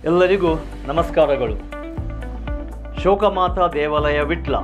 ಎಲ್ಲರಿಗೂ ನಮಸ್ಕಾರಗಳು ಶೋಕಮಾತಾ ದೇವಾಲಯ ವಿಟ್ಲ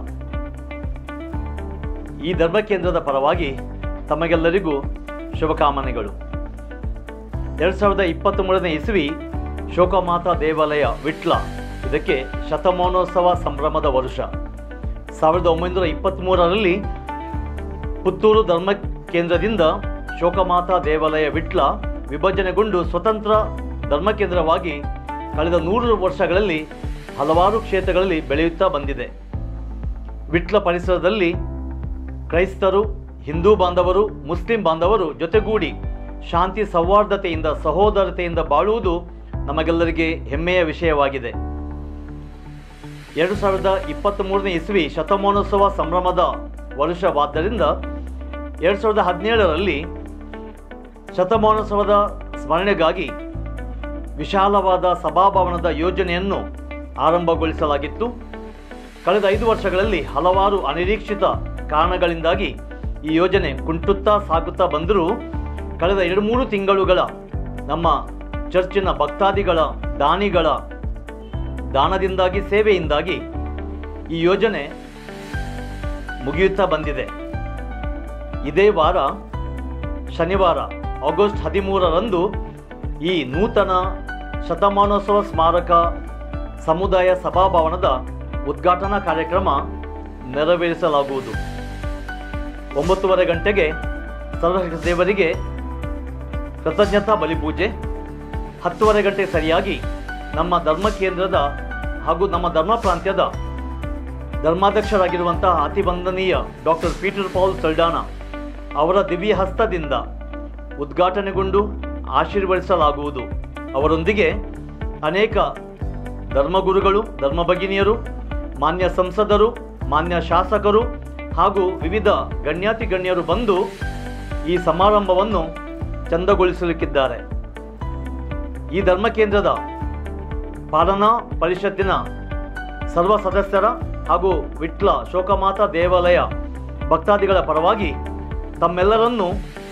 ಈ ಧರ್ಮ ಕೇಂದ್ರದ ಪರವಾಗಿ ತಮಗೆಲ್ಲರಿಗೂ ಶುಭಕಾಮನೆಗಳು ಎರಡು ಸಾವಿರದ ಇಪ್ಪತ್ತ್ಮೂರನೇ ಇಸವಿ ಶೋಕಮಾತಾ ದೇವಾಲಯ ವಿಟ್ಲ ಇದಕ್ಕೆ ಶತಮಾನೋತ್ಸವ ಸಂಭ್ರಮದ ವರುಷ ಸಾವಿರದ ಒಂಬೈನೂರ ಇಪ್ಪತ್ತ್ಮೂರರಲ್ಲಿ ಪುತ್ತೂರು ಧರ್ಮ ಕೇಂದ್ರದಿಂದ ಶೋಕಮಾತಾ ದೇವಾಲಯ ವಿಟ್ಲ ವಿಭಜನೆಗೊಂಡು ಸ್ವತಂತ್ರ ಧರ್ಮ ಕೇಂದ್ರವಾಗಿ ಕಳೆದ ನೂರು ವರ್ಷಗಳಲ್ಲಿ ಹಲವಾರು ಕ್ಷೇತ್ರಗಳಲ್ಲಿ ಬೆಳೆಯುತ್ತಾ ಬಂದಿದೆ ವಿಟ್ಲ ಪರಿಸರದಲ್ಲಿ ಕ್ರೈಸ್ತರು ಹಿಂದೂ ಬಾಂಧವರು ಮುಸ್ಲಿಂ ಬಾಂಧವರು ಜೊತೆಗೂಡಿ ಶಾಂತಿ ಸೌಹಾರ್ದತೆಯಿಂದ ಸಹೋದರತೆಯಿಂದ ಬಾಳುವುದು ನಮಗೆಲ್ಲರಿಗೆ ಹೆಮ್ಮೆಯ ವಿಷಯವಾಗಿದೆ ಎರಡು ಸಾವಿರದ ಇಪ್ಪತ್ತ್ಮೂರನೇ ಇಸ್ವಿ ಶತಮಾನೋತ್ಸವ ಸಂಭ್ರಮದ ವರ್ಷವಾದ್ದರಿಂದ ಎರಡು ಸಾವಿರದ ಹದಿನೇಳರಲ್ಲಿ ಶತಮಾನೋತ್ಸವದ ಸ್ಮರಣೆಗಾಗಿ ವಿಶಾಲವಾದ ಸಭಾಭವನದ ಯೋಜನೆಯನ್ನು ಆರಂಭಗೊಳಿಸಲಾಗಿತ್ತು ಕಳೆದ ಐದು ವರ್ಷಗಳಲ್ಲಿ ಹಲವಾರು ಅನಿರೀಕ್ಷಿತ ಕಾರಣಗಳಿಂದಾಗಿ ಈ ಯೋಜನೆ ಕುಂಟುತ್ತಾ ಸಾಗುತ್ತಾ ಬಂದರೂ ಕಳೆದ ಎರಡು ಮೂರು ತಿಂಗಳುಗಳ ನಮ್ಮ ಚರ್ಚಿನ ಭಕ್ತಾದಿಗಳ ದಾನಿಗಳ ದಾನದಿಂದಾಗಿ ಸೇವೆಯಿಂದಾಗಿ ಈ ಯೋಜನೆ ಮುಗಿಯುತ್ತಾ ಬಂದಿದೆ ಇದೇ ವಾರ ಶನಿವಾರ ಆಗಸ್ಟ್ ಹದಿಮೂರರಂದು ಈ ನೂತನ ಶತಮಾನೋತ್ಸವ ಸ್ಮಾರಕ ಸಮುದಾಯ ಸಭಾಭವನದ ಉದ್ಘಾಟನಾ ಕಾರ್ಯಕ್ರಮ ನೆರವೇರಿಸಲಾಗುವುದು ಒಂಬತ್ತುವರೆ ಗಂಟೆಗೆ ಸರ್ವಶಕ್ತ ದೇವರಿಗೆ ಕೃತಜ್ಞತಾ ಬಲಿಪೂಜೆ ಹತ್ತುವರೆ ಗಂಟೆ ಸರಿಯಾಗಿ ನಮ್ಮ ಧರ್ಮ ಕೇಂದ್ರದ ಹಾಗೂ ನಮ್ಮ ಧರ್ಮ ಪ್ರಾಂತ್ಯದ ಧರ್ಮಾಧ್ಯಕ್ಷರಾಗಿರುವಂತಹ ಅತಿ ವಂದನೀಯ ಡಾಕ್ಟರ್ ಪೀಟರ್ ಪೌಲ್ ಸಲ್ಡಾನ ಅವರ ದಿವ್ಯ ಹಸ್ತದಿಂದ ಉದ್ಘಾಟನೆಗೊಂಡು ಆಶೀರ್ವದಿಸಲಾಗುವುದು ಅವರೊಂದಿಗೆ ಅನೇಕ ಧರ್ಮಗುರುಗಳು ಧರ್ಮ ಭಗಿನಿಯರು ಮಾನ್ಯ ಸಂಸದರು ಮಾನ್ಯ ಶಾಸಕರು ಹಾಗೂ ವಿವಿಧ ಗಣ್ಯಾತಿ ಗಣ್ಯರು ಬಂದು ಈ ಸಮಾರಂಭವನ್ನು ಚಂದಗೊಳಿಸಲಿಕ್ಕಿದ್ದಾರೆ ಈ ಧರ್ಮ ಕೇಂದ್ರದ ಪಾಲನಾ ಪರಿಷತ್ತಿನ ಸರ್ವ ಸದಸ್ಯರ ಹಾಗೂ ವಿಟ್ಲ ಶೋಕಮಾತಾ ದೇವಾಲಯ ಭಕ್ತಾದಿಗಳ ಪರವಾಗಿ ತಮ್ಮೆಲ್ಲರನ್ನೂ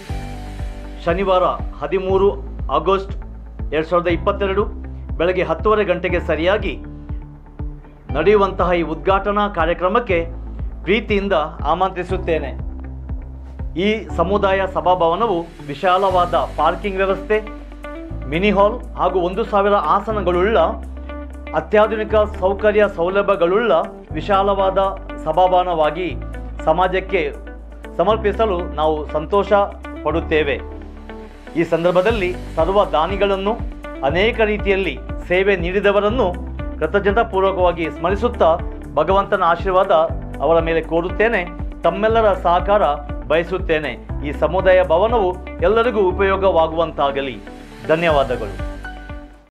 ಶನಿವಾರ ಹದಿಮೂರು ಆಗಸ್ಟ್ ಎರಡು ಸಾವಿರದ ಇಪ್ಪತ್ತೆರಡು ಬೆಳಗ್ಗೆ ಹತ್ತುವರೆ ಗಂಟೆಗೆ ಸರಿಯಾಗಿ ನಡೆಯುವಂತಹ ಈ ಉದ್ಘಾಟನಾ ಕಾರ್ಯಕ್ರಮಕ್ಕೆ ಪ್ರೀತಿಯಿಂದ ಆಮಂತ್ರಿಸುತ್ತೇನೆ ಈ ಸಮುದಾಯ ಸಭಾಭವನವು ವಿಶಾಲವಾದ ಪಾರ್ಕಿಂಗ್ ವ್ಯವಸ್ಥೆ ಮಿನಿ ಹಾಲ್ ಹಾಗೂ ಒಂದು ಸಾವಿರ ಆಸನಗಳುಳ್ಳ ಅತ್ಯಾಧುನಿಕ ಸೌಕರ್ಯ ಸೌಲಭ್ಯಗಳುಳ್ಳ ವಿಶಾಲವಾದ ಸಭಾಭವನವಾಗಿ ಸಮಾಜಕ್ಕೆ ಸಮರ್ಪಿಸಲು ನಾವು ಸಂತೋಷ ಪಡುತ್ತೇವೆ ಈ ಸಂದರ್ಭದಲ್ಲಿ ಸರ್ವ ದಾನಿಗಳನ್ನು ಅನೇಕ ರೀತಿಯಲ್ಲಿ ಸೇವೆ ನೀಡಿದವರನ್ನು ಕೃತಜ್ಞತಾಪೂರ್ವಕವಾಗಿ ಸ್ಮರಿಸುತ್ತಾ ಭಗವಂತನ ಆಶೀರ್ವಾದ ಅವರ ಮೇಲೆ ಕೋರುತ್ತೇನೆ ತಮ್ಮೆಲ್ಲರ ಸಹಕಾರ ಬಯಸುತ್ತೇನೆ ಈ ಸಮುದಾಯ ಭವನವು ಎಲ್ಲರಿಗೂ ಉಪಯೋಗವಾಗುವಂತಾಗಲಿ ಧನ್ಯವಾದಗಳು